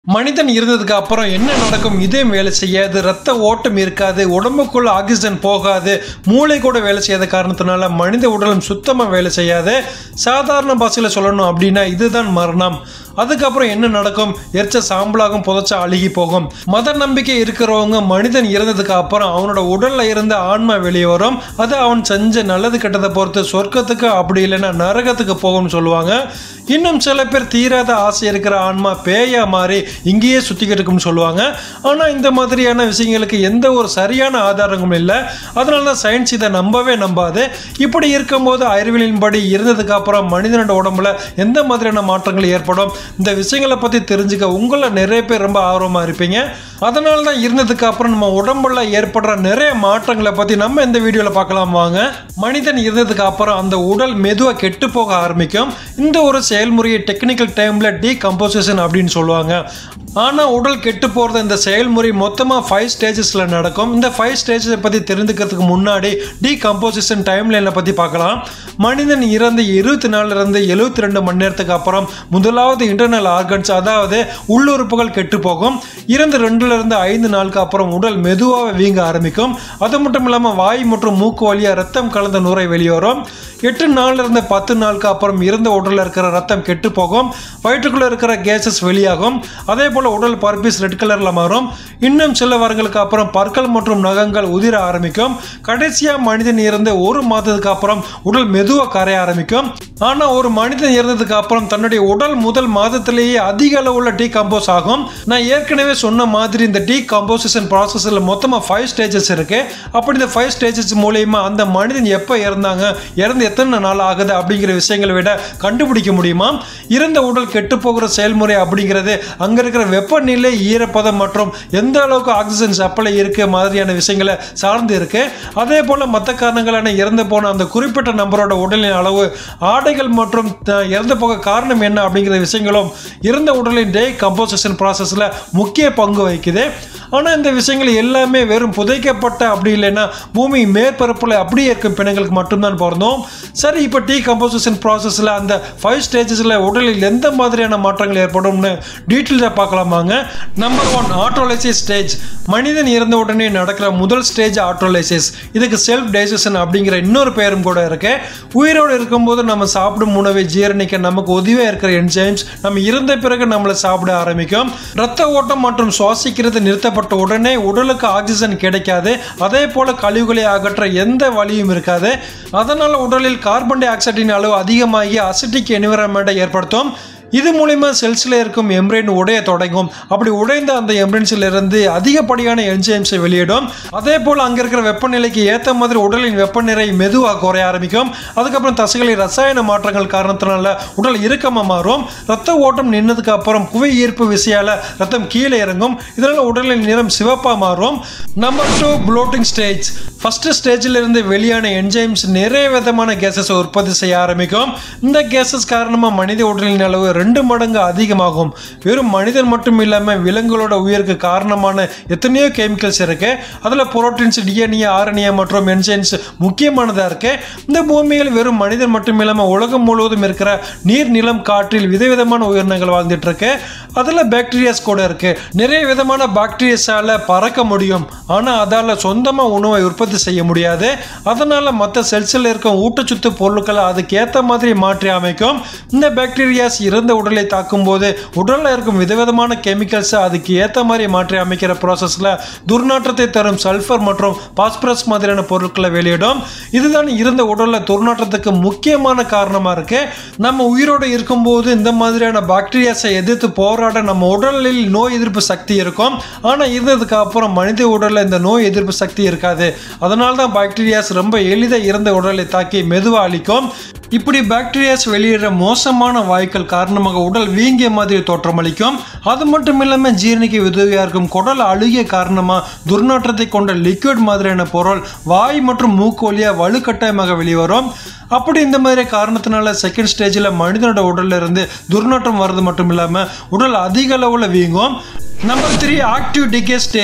மனிதன் இருந்ததுக்கு அப்புறம் என்ன நடக்கும் இதயம் வேலை செய்யாது ரத்த ஓட்டம் இருக்காது உடம்புக்குள்ள ஆக்சிஜன் போகாது மூளை கூட வேலை செய்யாத காரணத்தினால மனித உடலும் சுத்தமாக வேலை செய்யாது சாதாரண பாஷையில் சொல்லணும் அப்படின்னா இதுதான் மரணம் அதுக்கப்புறம் என்ன நடக்கும் எரிச்ச சாம்பலாகும் புதைச்ச அழுகி போகும் மத நம்பிக்கை இருக்கிறவங்க மனிதன் இறந்ததுக்கு அப்புறம் அவனோட உடல்ல இருந்த ஆன்மா வெளியே வரும் அது அவன் செஞ்ச நல்லது கெட்டதை பொறுத்து சொர்க்கத்துக்கு அப்படி இல்லைன்னா நரகத்துக்கு போகும்னு சொல்லுவாங்க இன்னும் சில பேர் தீராத ஆசை இருக்கிற ஆன்மா பேயா மாறி இங்கேயே சுத்திக்கிட்டு இருக்கும்னு சொல்லுவாங்க ஆனால் இந்த மாதிரியான விஷயங்களுக்கு எந்த ஒரு சரியான ஆதாரங்களும் இல்லை அதனால தான் சயின்ஸ் இதை நம்பவே நம்பாது இப்படி இருக்கும்போது அறிவியலின்படி இருந்ததுக்கு அப்புறம் மனிதனோட உடம்புல எந்த மாதிரியான மாற்றங்கள் ஏற்படும் இந்த விஷயங்களை பற்றி தெரிஞ்சுக்க உங்களை நிறைய பேர் ரொம்ப ஆர்வமாக இருப்பீங்க அதனால தான் இருந்ததுக்கு அப்புறம் நம்ம உடம்புல ஏற்படுற நிறைய மாற்றங்களை பற்றி நம்ம இந்த வீடியோவில் பார்க்கலாம் வாங்க மனிதன் இருந்ததுக்கு அப்புறம் அந்த உடல் மெதுவாக கெட்டு போக ஆரம்பிக்கும் இந்த ஒரு செயல்முறையை டெக்னிக்கல் டைமில் டீகம்போசிஷன் அப்படின்னு சொல்லுவாங்க ஆனால் உடல் கெட்டு போகிறது இந்த செயல்முறை மொத்தமாக ஃபைவ் ஸ்டேஜஸில் நடக்கும் இந்த ஃபைவ் ஸ்டேஜஸை பற்றி தெரிந்துக்கிறதுக்கு முன்னாடி டீகம்போசிஷன் டைம் லைனை பற்றி பார்க்கலாம் மனிதன் இறந்து இருபத்தி நாலுலேருந்து எழுபத்தி ரெண்டு மணி நேரத்துக்கு அப்புறம் முதலாவது இன்டர்னல் ஆர்கன்ஸ் அதாவது உள்ளுறுப்புகள் கெட்டு போகும் இறந்து ரெண்டுலேருந்து ஐந்து நாளுக்கு அப்புறம் உடல் மெதுவாக வீங்க ஆரம்பிக்கும் அது மட்டும் இல்லாமல் வாய் மற்றும் மூக்கு வழியாக ரத்தம் கலந்த நுரை வெளிவரும் எட்டு நாள்ல இருந்து பத்து நாளுக்கு அப்புறம் இறந்த உடலில் இருக்கிற ரத்தம் கெட்டு போகும் வயிற்றுக்குள்ளே இருக்கிற கேசஸ் வெளியாகும் அதே போல் உடல் பர்பீஸ் ரெட் கலரில் மாறும் இன்னும் சில வாரங்களுக்கு அப்புறம் பற்கள் மற்றும் நகங்கள் உதிர ஆரம்பிக்கும் கடைசியாக மனிதன் இறந்து ஒரு மாதத்துக்கு அப்புறம் உடல் மெதுவாக கரைய ஆரம்பிக்கும் ஆனால் ஒரு மனிதன் இறந்ததுக்கு அப்புறம் தன்னுடைய உடல் முதல் மாதத்திலேயே அதிக அளவுள்ள டீ கம்போஸ் ஆகும் நான் ஏற்கனவே சொன்ன மாதிரி இந்த டீ கம்போசிஷன் ப்ராசஸில் மொத்தமாக ஃபைவ் ஸ்டேஜஸ் இருக்கு அப்படி இந்த ஃபைவ் ஸ்டேஜஸ் மூலயமா அந்த மனிதன் எப்போ இறந்தாங்க இறந்து எத்தனை நாள் ஆகுது அப்படிங்கிற விஷயங்களை விட கண்டுபிடிக்க முடியுமா இறந்த உடல் கெட்டு போகிற செயல்முறை அப்படிங்கிறது அங்கே இருக்கிற வெப்பநிலை ஈரப்பதம் மற்றும் எந்த அளவுக்கு ஆக்சிஜன் சப்ளை இருக்கு மாதிரியான விஷயங்களை சார்ந்து இருக்கு அதே போல் மற்ற காரணங்களான இறந்து போன அந்த குறிப்பிட்ட நபரோட உடலின் அளவு ஆடைகள் மற்றும் த- இறந்து போக காரணம் என்ன அப்படிங்கிற விஷயங்களும் இறந்த உடலின் டே கம்போசிஷன் ப்ராசஸில் முக்கிய பங்கு வகிக்குது ஆனால் இந்த விஷயங்கள் எல்லாமே வெறும் புதைக்கப்பட்ட அப்படி இல்லைன்னா பூமி மேற்பரப்பில் அப்படியே இருக்கும் பிணங்களுக்கு மட்டும்தான் பிறந்தோம் சரி இப்போ டீ கம்போசிஷன் ப்ராசஸில் அந்த ஃபைவ் ஸ்டேஜஸில் உடலில் எந்த மாதிரியான மாற்றங்கள் ஏற்படும்னு டீட்டெயிலாக பார்க்கலாமாங்க நம்பர் ஒன் ஆட்டோலைசிஸ் ஸ்டேஜ் மனிதன் இறந்த உடனே நடக்கிற முதல் ஸ்டேஜ் ஆட்டோலைசிஸ் இதுக்கு செல்ஃப் டைஜஷன் அப்படிங்கிற இன்னொரு பெயரும் கூட இருக்கு உயிரோடு இருக்கும்போது நம்ம சாப்பிடும் உணவை ஜீரணிக்க நமக்கு உதவியாக இருக்கிற என்ஜைம்ஸ் நம்ம இறந்த பிறகு நம்மளை சாப்பிட ஆரம்பிக்கும் ரத்த ஓட்டம் மற்றும் சுவாசிக்கிறது நிறுத்தப்பட்ட உடனே உடலுக்கு ஆக்சிஜன் கிடைக்காது அதே போல கழிவுகளை அகற்ற எந்த வழியும் இருக்காது அதனால் உடலில் கார்பன் டை ஆக்சைடின் அளவு அதிகமாகி அசிட்டிக் என்விரான்மெண்ட்டை ஏற்படுத்தும் இது மூலிமா செல்ஸில் இருக்கும் எம்ப்ரெயின் உடைய தொடங்கும் அப்படி உடைந்த அந்த எம்ப்ரென்ஸில் இருந்து அதிகப்படியான என்ஜைம்ஸை வெளியிடும் அதே போல் அங்கே இருக்கிற வெப்பநிலைக்கு ஏற்ற மாதிரி உடலின் வெப்பநிலை மெதுவாக குறைய ஆரம்பிக்கும் அதுக்கப்புறம் தசைகளில் ரசாயன மாற்றங்கள் காரணத்தினால உடல் இறுக்கமாக மாறும் ரத்த ஓட்டம் நின்னதுக்கு அப்புறம் புவி ஈர்ப்பு விசையால் ரத்தம் கீழே இறங்கும் இதனால் உடலின் நிறம் சிவப்பாக மாறும் number two bloating stage first ஸ்டேஜில் இருந்து வெளியான என்ஜைம்ஸ் நிறைய விதமான கேசஸ் உற்பத்தி செய்ய ஆரம்பிக்கும் இந்த கேசஸ் காரணமாக மனித உடலின் அளவு ரெண்டு மடங்கு அதிகமாகும் வெறும் மனிதன் மட்டும் இல்லாமல் விலங்குகளோட உயிருக்கு காரணமான எத்தனையோ கெமிக்கல்ஸ் இருக்கு அதில் புரோட்டீன்ஸ் டிஎன்ஏ ஆர்என்ஏ மற்றும் என்சைன்ஸ் முக்கியமானதாக இருக்கு இந்த பூமியில் வெறும் மனிதன் மட்டும் இல்லாமல் உலகம் முழுவதும் இருக்கிற நீர் நிலம் காற்றில் விதவிதமான உயிரினங்கள் வாழ்ந்துட்டு இருக்கு அதில் பாக்டீரியாஸ் கூட இருக்கு நிறைய விதமான பாக்டீரியாஸால பறக்க முடியும் ஆனால் அதால் சொந்தமாக உணவை உற்பத்தி செய்ய முடியாது அதனால மற்ற செல்ஸில் இருக்கும் ஊட்டச்சத்து பொருட்களை அதுக்கு ஏற்ற மாதிரி மாற்றி அமைக்கும் இந்த பாக்டீரியாஸ் இறந்த உடலை தாக்கும் போது உடலில் இருக்கும் விதவிதமான கெமிக்கல்ஸை அதுக்கு ஏற்ற மாதிரி மாற்றி அமைக்கிற ப்ராசஸில் துர்நாற்றத்தை தரும் சல்ஃபர் மற்றும் பாஸ்பரஸ் மாதிரியான பொருட்களை வெளியிடும் இதுதான் இருந்த உடலில் துர்நாற்றத்துக்கு முக்கியமான காரணமாக இருக்கு நம்ம உயிரோடு இருக்கும்போது இந்த மாதிரியான பாக்டீரியாஸை எதிர்த்து போராட நம்ம உடலில் நோய் எதிர்ப்பு சக்தி இருக்கும் ஆனால் இருந்ததுக்கு அப்புறம் மனித உடலில் இந்த நோய் எதிர்ப்பு சக்தி இருக்காது அதனால தான் பாக்டீரியாஸ் ரொம்ப எளிதாக இறந்த உடலை தாக்கி மெதுவாக அழிக்கும் இப்படி பாக்டீரியாஸ் வெளியிடுற மோசமான வாயுக்கள் காரணமாக உடல் வீங்கிய மாதிரி தோற்றமளிக்கும் அது மட்டும் இல்லாமல் ஜீரணிக்க உதவியாக இருக்கும் குடல் அழுகிய காரணமாக துர்நாற்றத்தை கொண்ட லிக்விட் மாதிரியான பொருள் வாய் மற்றும் மூக்கு வழியாக வலுக்கட்டாயமாக வெளிவரும் அப்படி இந்த மாதிரி காரணத்தினால செகண்ட் ஸ்டேஜில் மனிதனோட உடல்ல இருந்து துர்நாற்றம் வர்றது மட்டும் இல்லாமல் உடல் அதிக அளவில் வீங்கும் number three active decay stage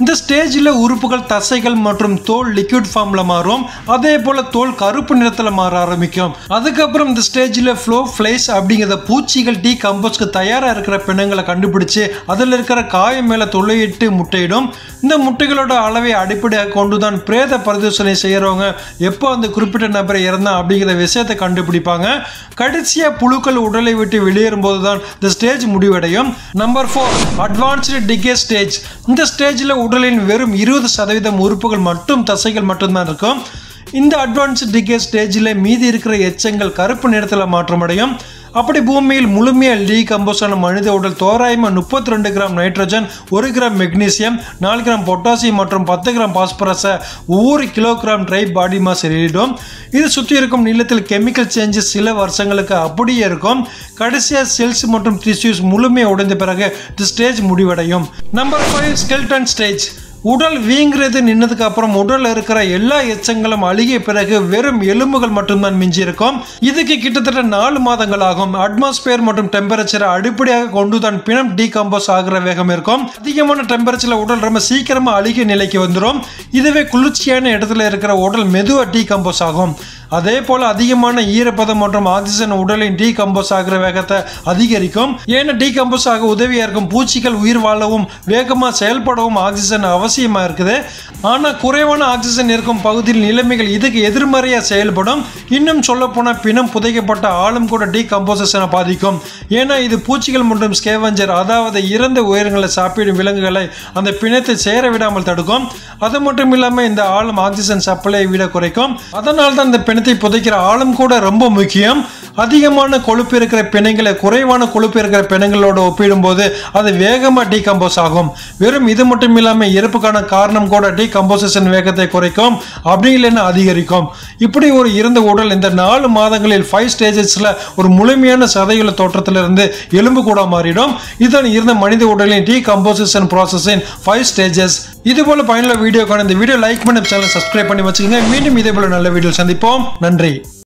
இந்த ஸ்டேஜில் உறுப்புகள் தசைகள் மற்றும் தோல் லிக்விட் ஃபார்மில் மாறும் அதே போல் தோல் கருப்பு நிறத்தில் மாற ஆரம்பிக்கும் அதுக்கப்புறம் இந்த ஸ்டேஜில் ஃப்ளோ ஃப்ளைஸ் அப்படிங்கிற பூச்சிகள் டீ கம்போஸ்க்கு தயாராக இருக்கிற பிணங்களை கண்டுபிடிச்சு அதில் இருக்கிற காயம் மேலே துளையிட்டு முட்டையிடும் இந்த முட்டைகளோட அளவை அடிப்படையாக கொண்டு தான் பிரேத பரிசோதனை செய்கிறவங்க எப்போ அந்த குறிப்பிட்ட நபரை இறந்தான் அப்படிங்கிற விஷயத்தை கண்டுபிடிப்பாங்க கடைசியாக புழுக்கள் உடலை விட்டு வெளியேறும் போது தான் இந்த ஸ்டேஜ் முடிவடையும் number four advanced decay stage இந்த ஸ்டேஜில் உடலின் வெறும் இருபது சதவீதம் உறுப்புகள் மட்டும் தசைகள் மட்டும்தான் இருக்கும் இந்த அட்வான்ஸ்டு டிகே ஸ்டேஜில் மீதி இருக்கிற எச்சங்கள் கருப்பு நிறத்தில் மாற்றமடையும் அப்படி பூமியில் முழுமையாக டீகம்போஸ் ஆன மனித உடல் தோராயமாக முப்பத்தி ரெண்டு கிராம் நைட்ரஜன் ஒரு கிராம் மெக்னீசியம் நாலு கிராம் பொட்டாசியம் மற்றும் பத்து கிராம் பாஸ்பரஸை ஒவ்வொரு கிலோகிராம் ட்ரை பாடி மாஸ் வெளியிடும் இது சுற்றி இருக்கும் நிலத்தில் கெமிக்கல் சேஞ்சஸ் சில வருஷங்களுக்கு அப்படியே இருக்கும் கடைசியாக செல்ஸ் மற்றும் டிஷ்யூஸ் முழுமையாக உடைந்த பிறகு இந்த ஸ்டேஜ் முடிவடையும் நம்பர் ஃபைவ் ஸ்கெல்டன் ஸ்டேஜ் உடல் வீங்கிறது நின்னதுக்கு அப்புறம் உடல்ல இருக்கிற எல்லா எச்சங்களும் அழுகிய பிறகு வெறும் எலும்புகள் மட்டும்தான் மிஞ்சி இருக்கும் இதுக்கு கிட்டத்தட்ட நாலு மாதங்கள் ஆகும் அட்மாஸ்பியர் மற்றும் டெம்பரேச்சரை அடிப்படையாக கொண்டு தான் பிணம் டீகம்போஸ் ஆகிற வேகம் இருக்கும் அதிகமான டெம்பரேச்சர்ல உடல் ரொம்ப சீக்கிரமா அழுகிய நிலைக்கு வந்துடும் இதுவே குளிர்ச்சியான இடத்துல இருக்கிற உடல் மெதுவாக டீகம்போஸ் ஆகும் அதே போல அதிகமான ஈரப்பதம் மற்றும் ஆக்சிஜன் உடலின் டீகம்போஸ் ஆகிற வேகத்தை அதிகரிக்கும் ஏன்னா டீகம்போஸ் ஆக உதவியா இருக்கும் பூச்சிகள் உயிர் வாழவும் வேகமா செயல்படவும் ஆக்சிஜன் அவசியமா இருக்குது ஆனா குறைவான ஆக்சிஜன் இருக்கும் பகுதியில் நிலைமைகள் இதுக்கு எதிர்மறையா செயல்படும் இன்னும் சொல்ல போனா பிணம் புதைக்கப்பட்ட ஆளும் கூட டீகம்போசேஷனை பாதிக்கும் ஏன்னா இது பூச்சிகள் மற்றும் ஸ்கேவஞ்சர் அதாவது இறந்த உயிரங்களை சாப்பிடும் விலங்குகளை அந்த பிணத்தை சேர விடாமல் தடுக்கும் அது மட்டும் இல்லாமல் இந்த ஆழம் ஆக்சிஜன் சப்ளை விட குறைக்கும் அதனால தான் இந்த பிணத்தை புதைக்கிற ஆழம் கூட ரொம்ப முக்கியம் அதிகமான கொழுப்பு இருக்கிற பிணைங்களை குறைவான கொழுப்பு இருக்கிற பிணங்களோட ஒப்பிடும்போது அது வேகமாக டீகம்போஸ் ஆகும் வெறும் இது மட்டும் இல்லாமல் இறப்புக்கான காரணம் கூட டீகம்போசேஷன் வேகத்தை குறைக்கும் அப்படி இல்லைன்னா அதிகரிக்கும் இப்படி ஒரு இருந்த உடல் இந்த நாலு மாதங்களில் ஃபைவ் ஸ்டேஜஸில் ஒரு முழுமையான சதையுள்ள தோற்றத்திலிருந்து எலும்பு கூட மாறிடும் இதுதான் இருந்த மனித உடலின் டீகம்போசேஷன் ப்ராசஸின் ஃபைவ் ஸ்டேஜஸ் இது போல பயனுள்ள வீடியோக்கான இந்த வீடியோ லைக் பண்ணி சேனல் சப்ஸ்கிரைப் பண்ணி வச்சுக்கோங்க மீண்டும் இதே போல நல்ல வீடியோ சந்திப்போம் நன்றி